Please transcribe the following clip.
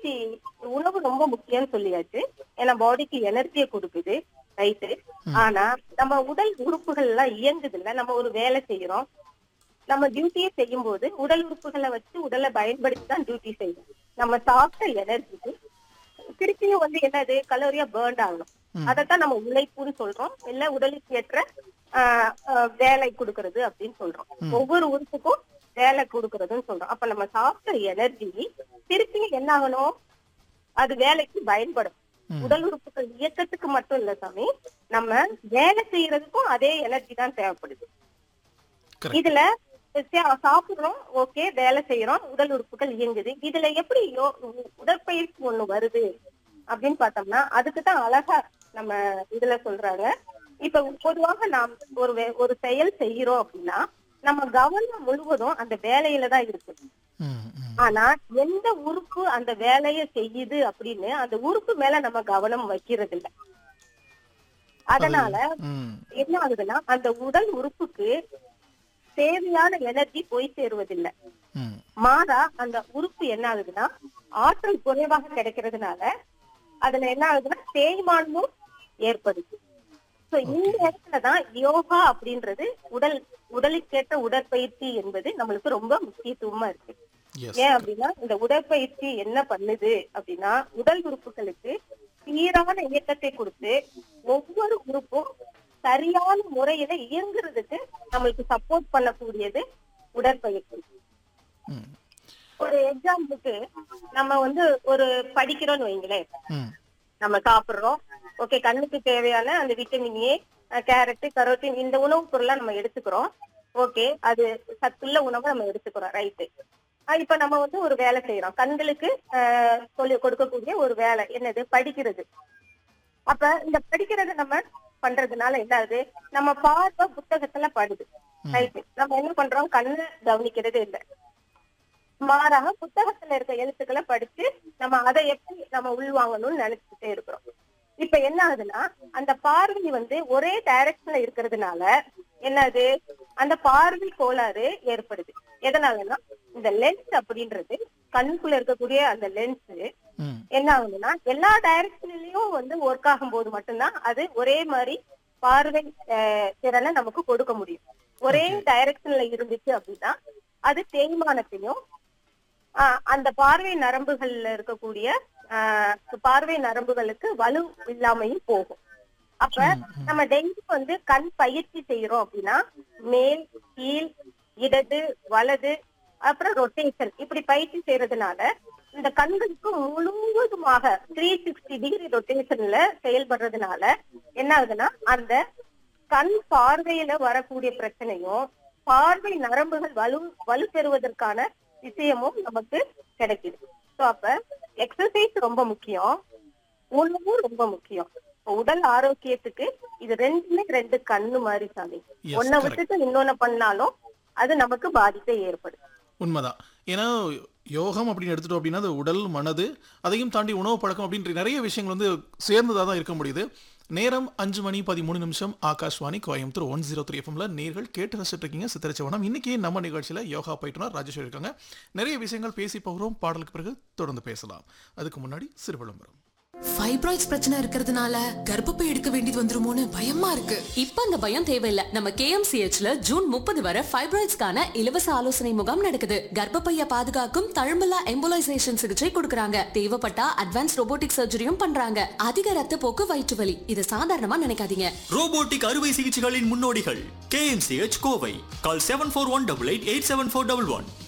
Energy உணவு ரொம்ப முக்கியம்னு சொல்லியாச்சு ஏன்னா பாடிக்கு எனர்ஜியை கொடுக்குது ரைட்டு ஆனா நம்ம உடல் உறுப்புகள் எல்லாம் இயங்குது இல்ல நம்ம ஒரு வேலை செய்யறோம் நம்ம டியூட்டியை செய்யும் போது உடல் உறுப்புகளை வச்சு உடலை பயன்படுத்தி தான் டியூட்டி செய்யணும் நம்ம சாப்பிட்ட எனர்ஜிக்கு திருப்பியும் வந்து என்னது கலோரியா பேர்ன் ஆகணும் அதைத்தான் நம்ம உழைப்புன்னு சொல்றோம் இல்ல உடலுக்கு ஏற்ற ஆஹ், ஆஹ், வேலை கொடுக்கறது அப்படின்னு சொல்றோம் ஒவ்வொரு உறுப்புக்கும் வேலை கொடுக்கறதுன்னு சொல்றோம் அப்ப நம்ம சாப்பிட்ட எனர்ஜி திருப்பியும் என்ன ஆகணும் அது வேலைக்கு பயன்படும் உடல் உறுப்புகள் இயக்கத்துக்கு மட்டும் இல்ல சாமி நம்ம வேலை செய்யறதுக்கும் அதே எனர்ஜி தான் தேவைப்படுது Correct. இதுல சா- சாப்பிடுறோம் ஓகே வேலை செய்யறோம் உடல் உறுப்புகள் இயங்குது இதுல எப்படி யோ- உடற்பயிற்சி ஒண்ணு வருது அப்படின்னு பார்த்தோம்னா அதுக்கு தான் அழகா நம்ம இதுல சொல்றாங்க இப்ப பொதுவாக நாம் ஒரு வே- ஒரு செயல் செய்யறோம் அப்படின்னா நம்ம கவனம் முழுவதும் அந்த வேலையில தான் இருக்கு ம், ம். ஆனா எந்த உறுப்பு அந்த வேலையை செய்யுது அப்படின்னு அந்த உறுப்பு மேல நம்ம கவனம் வைக்கிறது இல்ல அதனால ம். என்ன ஆகுதுன்னா அந்த உடல் உறுப்புக்கு தேவையான எனர்ஜி போய் சேருவதில்லை ம். மாறா அந்த உறுப்பு என்ன ஆகுதுன்னா ஆற்றல் குறைவாக கிடைக்கிறதுனால அதுல என்ன ஆகுதுன்னா தேய்மானமும் ஏற்படுது சோ இந்த இடத்துலதான் யோகா அப்படின்றது உடல் உடலுக்கேற்ற உடற்பயிற்சி என்பது நம்மளுக்கு ரொம்ப முக்கியத்துவமா இருக்கு Yes. ஏன் அப்படின்னா இந்த உடற்பயிற்சி என்ன பண்ணுது அப்படின்னா உடல் உறுப்புகளுக்கு சீரான இயக்கத்தை கொடுத்து ஒவ்வொரு உறுப்பும் சரியான முறையில இயங்குறதுக்கு நம்மளுக்கு சப்போர்ட் பண்ணக்கூடியது உடற்பயிற்சி ம். ஒரு எக்ஸாம்பிளுக்கு நம்ம வந்து ஒரு படிக்கிறோம்னு வைங்களேன் ம். நம்ம சாப்பிடுறோம் ஓகே கண்ணுக்கு தேவையான அந்த விட்டமின் ஏ கேரட் கரோட்டின் இந்த உணவுப் பொருளை நம்ம எடுத்துக்கிறோம் ஓகே அது சத்துள்ள உணவை நம்ம எடுத்துக்கிறோம் ரைட்டு இப்ப நம்ம வந்து ஒரு வேலை செய்யறோம் கண்களுக்கு ஆஹ், சொல்லி கொடுக்கக்கூடிய ஒரு வேலை என்னது படிக்கிறது அப்ப இந்த படிக்கிறத நம்ம பண்றதுனால என்ன ஆகுது நம்ம பார்வை புத்தகத்துல படுது ரைட்டு நம்ம என்ன பண்றோம் கண்ணு கவனிக்கிறதே இல்லை மாறாக புத்தகத்துல இருக்க எழுத்துக்களை படிச்சு நம்ம அதை எப்படி நம்ம உள்வாங்கணும்னு நினைச்சுட்டே இருக்கிறோம் இப்ப என்ன ஆகுதுன்னா அந்த பார்வை வந்து ஒரே டைரக்ஷன்ல இருக்கிறதுனால என்னது அந்த பார்வை கோளாறு ஏற்படுது எதனாலன்னா இந்த லென்ஸ் அப்படின்றது கண்ணுக்குள்ள இருக்கக்கூடிய அந்த லென்ஸ் ம். என்ன ஆகுதுன்னா எல்லா டைரக்ஷன்லயும் வந்து ஒர்க் ஆகும் போது மட்டும்தான் அது ஒரே மாதிரி பார்வை அஹ், திறனை நமக்கு கொடுக்க முடியும் ஒரே டைரக்ஷன்ல இருந்துச்சு அப்படின்னா அது தேய்மானத்தையும் ஆஹ், அந்த பார்வை நரம்புகள்ல இருக்கக்கூடிய ஆஹ், பார்வை நரம்புகளுக்கு வலு இல்லாமையும் போகும் அப்ப நம்ம டெய்லி வந்து கண் பயிற்சி செய்யறோம் அப்படின்னா மேல் கீழ் இடது வலது அப்புறம் ரொட்டேஷன் இப்படி பயிற்சி செய்யறதுனால இந்த கண்களுக்கு முழுவதுமாக த்ரீ சிக்ஸ்டி டிகிரி ரொட்டேஷன்ல செயல்படுறதுனால என்ன ஆகுதுன்னா அந்த கண் பார்வையில வரக்கூடிய பிரச்சனையும் பார்வை நரம்புகள் வலு வலு பெறுவதற்கான விஷயமும் நமக்கு கிடைக்குது சோ அப்ப எக்ஸசைஸ் ரொம்ப முக்கியம் உணவும் ரொம்ப முக்கியம் இப்ப உடல் ஆரோக்கியத்துக்கு இது ரெண்டுமே ரெண்டு கண்ணு மாதிரி சாமி Yes, ஒன்ன correct. விட்டுட்டு இன்னொன்னு பண்ணாலும் அது நமக்கு பாதிப்பை ஏற்படுத்தும் உண்மைதான் ஏன்னா யோகம் அப்படின்னு எடுத்துட்டோம் அப்படின்னா அது உடல் மனது அதையும் தாண்டி உணவு பழக்கம் அப்படின்ற நிறைய விஷயங்கள் வந்து சேர்ந்ததாக தான் இருக்க முடியுது நேரம் அஞ்சு மணி பதிமூணு நிமிஷம் Akashvani Coimbatore one zero three எஃப்எம்ல நேர்கள் கேட்டு ரசிட்டு இருக்கீங்க சித்திரச்சவனம் இன்னைக்கு நம்ம நிகழ்ச்சியில் யோகா பயிற்றுனர் ராஜேஸ்வரி இருக்காங்க நிறைய விஷயங்கள் பேசி போகிறோம் பாடலுக்கு பிறகு தொடர்ந்து பேசலாம் அதுக்கு முன்னாடி சிறு விளம்பரம் ஃபைப்ராய்ட்ஸ் பிரச்சனை இருக்கிறதுனால கர்ப்பப்பை எடுக்க வேண்டியது வந்துருமோன்னு பயமா இருக்கு இப்ப அந்த பயம் தேவையில்ல நம்ம கேஎம்சிஹெச்ல ஜூன் முப்பது வரை ஃபைப்ராய்ட்ஸ்க்கான இலவச ஆலோசனை முகாம் நடக்குது கர்ப்பப்பைய பாதுகாக்கும் தழும்பலா எம்போலைசேஷன் சிகிச்சை கொடுக்கறாங்க தேவைப்பட்டா அட்வான்ஸ் ரோபோட்டிக் சர்ஜரியும் பண்றாங்க அதிக ரத்த போக்கு வயிற்று வலி இது சாதாரணமா நினைக்காதீங்க ரோபோட்டிக் அறுவை சிகிச்சைகளின் முன்னோடிகள் KMCH Kovai call seven four one double eight eight seven four double one